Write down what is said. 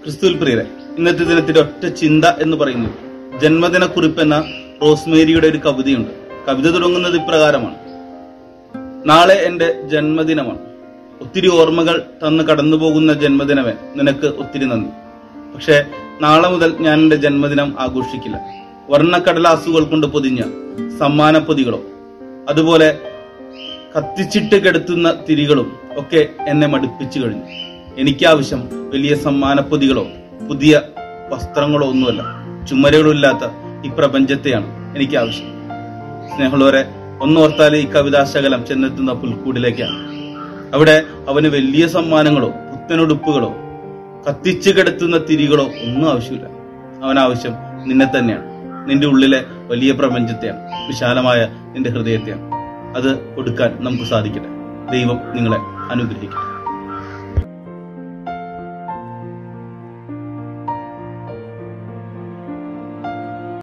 ക്രിസ്തുവിൽ പ്രിയരെ ഇന്നത്തെ ദിനത്തിന്റെ ഒറ്റ ചിന്ത എന്ന് പറയുന്നത് ജന്മദിന കുറിപ്പ് എന്ന റോസ്മേരിയുടെ ഒരു കവിതയുണ്ട് കവിത തുടങ്ങുന്നത് ഇപ്രകാരമാണ് നാളെ എന്റെ ജന്മദിനമാണ് ഒത്തിരി ഓർമ്മകൾ തന്ന് കടന്നു പോകുന്ന ജന്മദിനമേ നിനക്ക് ഒത്തിരി നന്ദി പക്ഷേ നാളെ മുതൽ ഞാൻ എന്റെ ജന്മദിനം ആഘോഷിക്കില്ല വർണ്ണക്കടലാസുകൾ കൊണ്ട് പൊതിഞ്ഞ സമ്മാന പൊതികളോ അതുപോലെ കത്തിച്ചിട്ട് കെടുത്തുന്ന തിരികളും ഒക്കെ എന്നെ മടുപ്പിച്ചു കഴിഞ്ഞു എനിക്കാവശ്യം വലിയ സമ്മാനപ്പൊതികളോ പുതിയ വസ്ത്രങ്ങളോ ഒന്നുമല്ല ചുമരുകളില്ലാത്ത ഈ പ്രപഞ്ചത്തെയാണ് എനിക്ക് ആവശ്യം സ്നേഹമുള്ളവരെ ഒന്നോർത്താൽ ഈ കവിതാശകലം ചെന്നെത്തുന്ന പുൽക്കൂടിലേക്കാണ് അവിടെ അവന് വലിയ സമ്മാനങ്ങളോ പുത്തനുടുപ്പുകളോ കത്തിച്ചു കിടത്തുന്ന തിരികളോ ഒന്നും ആവശ്യമില്ല അവൻ ആവശ്യം നിന്നെ തന്നെയാണ് നിന്റെ ഉള്ളിലെ വലിയ പ്രപഞ്ചത്തെയാണ് വിശാലമായ നിന്റെ ഹൃദയത്തെയാണ് അത് കൊടുക്കാൻ നമുക്ക് സാധിക്കട്ടെ ദൈവം നിങ്ങളെ അനുഗ്രഹിക്കട്ടെ